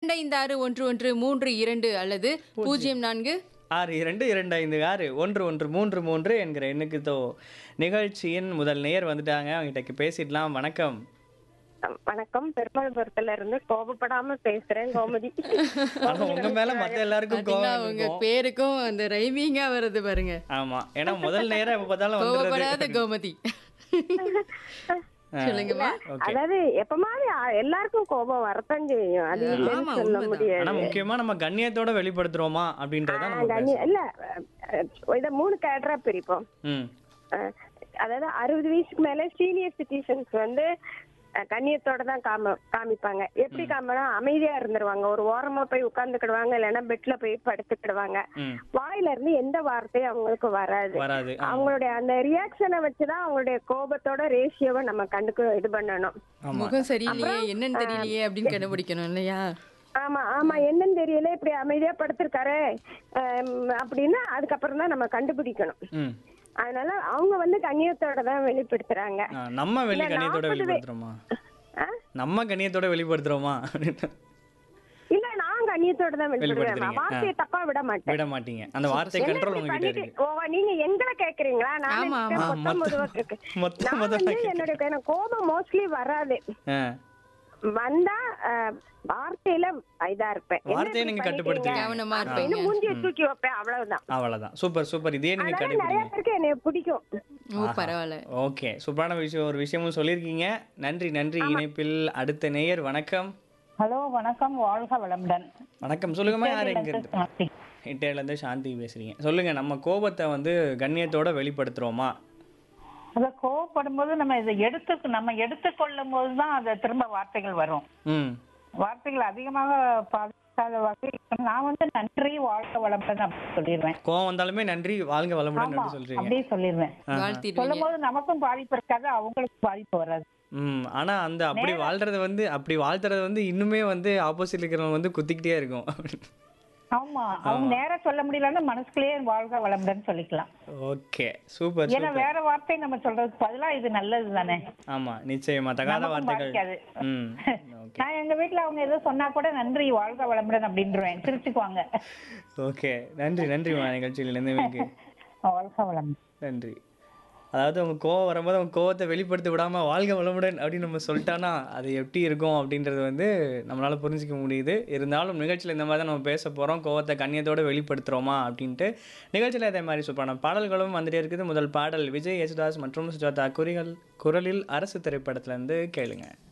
இரண்டு ஐந்து ஆறு ஒன்று ஒன்று மூன்று இரண்டு அல்லது பூஜ்ஜியம் நான்கு ஆறு இரண்டு இரண்டு ஐந்து ஆறு ஒன்று ஒன்று மூன்று மூன்று என்கிற எண்ணுக்கு தோ நிகழ்ச்சியின் முதல் நேர் வந்துட்டாங்க அவங்ககிட்ட பேசிடலாம் வணக்கம் வணக்கம் பெருமாள்புரத்துல இருந்து கோபப்படாம பேசுறேன் கோமதி ஆனா உங்க மேல மத்த எல்லாருக்கும் பாத்தீங்களா கோவம் உங்க இருக்கும். பேருக்கும் அந்த ரைமிங்கா வருது பாருங்க ஆமா ஏன்னா முதல் நேரம் எப்ப பார்த்தாலும் கோவப்படாத வந்துடுறது கோமதி சொல்லுங்கம்மா ஓகே அதாவது எப்பமாவது ஆ- எல்லாருக்கும் கோபம் வரத்தான் செய்யும் அது ஆமா, இல்லைன்னு சொல்ல உண்மைதான். முடியாது ஆனா முக்கியமா நம்ம கண்ணியத்தோட வெளிப்படுத்துறோமா அப்படின்றத ஆ, நம்ம கண்ணி- பேசணும். இல்ல அஹ், இத மூணு கேட்டரா பிரிப்போம் ம் அஹ், அதாவது அறுபது வயசுக்கு மேல சீனியர் சிட்டிசன்ஸ் வந்து அஹ், கண்ணியத்தோட தான் காம காமிப்பாங்க எப்படி காமனா அமைதியா இருந்துருவாங்க ஒரு ஓரமா போய் உட்கார்ந்துக்கிடுவாங்க இல்லைன்னா பெட்ல போய் படுத்துக்கிடுவாங்க ம் வாயில இருந்து எந்த வார்த்தையும் அவங்களுக்கு வராது வராது ஆமா. அவங்களுடைய அந்த ரியாக்ஷனை வச்சுதான் அவங்களுடைய கோபத்தோட ரேஷியோவை நம்ம கண்டுக்கு இது பண்ணணும் ஆமா முகம் சரியில்லையே என்னன்னு தெரியலையே அப்படின்னு கண்டுபிடிக்கணும் இல்லையா ஆமா ஆமா என்னன்னு தெரியல இப்படி அமைதியா படுத்திருக்காரு அஹ் அப்படின்னா அதுக்கப்புறம் தான் நம்ம கண்டுபிடிக்கணும் ம் அதனால அவங்க வந்து கண்ணியத்தோட தான் வெளிப்படுத்துறாங்க ஆ, நம்ம வெளி இல்ல, கண்ணியத்தோட நாற்பது வய- வெளிப்படுத்துறோமா ஆ? நம்ம கண்ணியத்தோட வெளிப்படுத்துறோமா அப்படின்னு இல்ல நான் கண்ணியத்தோட தான் வெளிப்படுத்துறேன் வெளிப்படுத்துறீங்க. வார்த்தையை தப்பா விட மாட்டேன் விட மாட்டீங்க அந்த வார்த்தை என்ன கண்ட்ரோல் இப்படி உங்ககிட்ட பண்ணிட்டு- இருக்கு ஓ, நீங்க எங்களை கேக்குறீங்களா நான் ஆமா, நினைச்சேன் ஆமா. மொத்தம் மொத்தம் பொதுவா கேக்கு. மொத்தம் நான் மொத்தமா வந்து கேக்குறேன். என்னுடைய எனக்கு கோபம் மோஸ்ட்லி வராது ஆ, வந்தா அஹ், வார்த்தையில இதா இருப்பேன் என்ன வார்த்தையை இப்படி நீங்க பண்ணிட்டீங்க? கட்டுப்படுத்துவீங்க. கவனமா அப்படின்னு இருப்பீங்க மூஞ்சியை தூக்கி வைப்பேன் அவ்வளவுதான் அவ்வளவுதான் சூப்பர் சூப்பர் இதே நீங்க அதனால நிறைய கடைபிடிங்க பேருக்கு என்னை பிடிக்கும் ஓ பரவாயில்ல ஓகே சூப்பரான விஷயம் ஒரு விஷயமும் சொல்லியிருக்கீங்க நன்றி நன்றி இணைப்பில் அடுத்த நேயர் வணக்கம் ஹலோ வணக்கம் வாழ்க வளமுடன் வணக்கம் சொல்லுங்கம்மா யார் எங்க இருந்து சாந்தி. இன்டர்ல இருந்து சாந்தி பேசுறீங்க சொல்லுங்க நம்ம கோபத்தை வந்து கண்ணியத்தோட வெளிப்படுத்துறோமா அத கோவப்படும் போது நம்ம இதை எடுத்து நம்ம எடுத்துக்கொள்ளும் போது தான் அது திரும்ப வார்த்தைகள் வரும் ம் வார்த்தைகள் அதிகமாக பாதிக்காத வகை நான் வந்து நன்றி வாழ்க வளமுடன் அப்படின்னு சொல்லிடுவேன் கோவம் வந்தாலுமே நன்றி வாழ்க வளமுடன் ஆமா அப்படி சொல்றீங்க அப்படியே சொல்லிடுவேன் வாழ்த்திடுவீங்க சொல்லும் போது நமக்கும் பாதிப்பு இருக்காது அவங்களுக்கும் பாதிப்பு வராது ம் ஆனா அந்த அப்படி வாழ்றது வந்து அப்படி வாழ்த்துறது வந்து இன்னுமே வந்து ஆப்போசிட்ல இருக்கிறவங்க வந்து குத்திக்கிட்டே இருக்கும் ஆமா அவங்க நேரா சொல்ல முடியலன்னா மனசுக்குள்ளேயே வாழ்க வளமுடன் சொல்லிக்கலாம் ஓகே சூப்பர் ஏன்னா சூப்பர் வேற வார்த்தை நம்ம சொல்றதுக்கு பதிலா இது நல்லது தானே ஆமா நிச்சயமா தகாத நமக்கும் வார்த்தைகள் பாதிக்காது. ம் ஓகே நான் எங்க வீட்ல அவங்க ஏதோ சொன்னா கூட நன்றி வாழ்க வளமுடன் அப்படின்றேன் சிரிச்சுக்குவாங்க ஓகே நன்றி நன்றிம்மா நிகழ்ச்சியில் இருந்து வாழ்க வளம் நன்றி அதாவது அவங்க கோவம் வரும்போது அவங்க கோவத்தை வெளிப்படுத்த விடாம வாழ்க வளமுடன் அப்படின்னு நம்ம சொல்லிட்டானா அது எப்படி இருக்கும் அப்படின்றது வந்து நம்மளால புரிஞ்சிக்க முடியுது இருந்தாலும் நிகழ்ச்சியில் இந்த மாதிரி தான் நம்ம பேச போறோம் கோவத்தை கண்ணியத்தோட வெளிப்படுத்துறோமா அப்படின்ட்டு நிகழ்ச்சியில் இதே மாதிரி சூப்பரான பாடல்களும் வந்துட்டே இருக்குது முதல் பாடல் விஜய் யேசுதாஸ் மற்றும் சுஜாதா குறிகள் குரலில் அரசு திரைப்படத்துல இருந்து கேளுங்க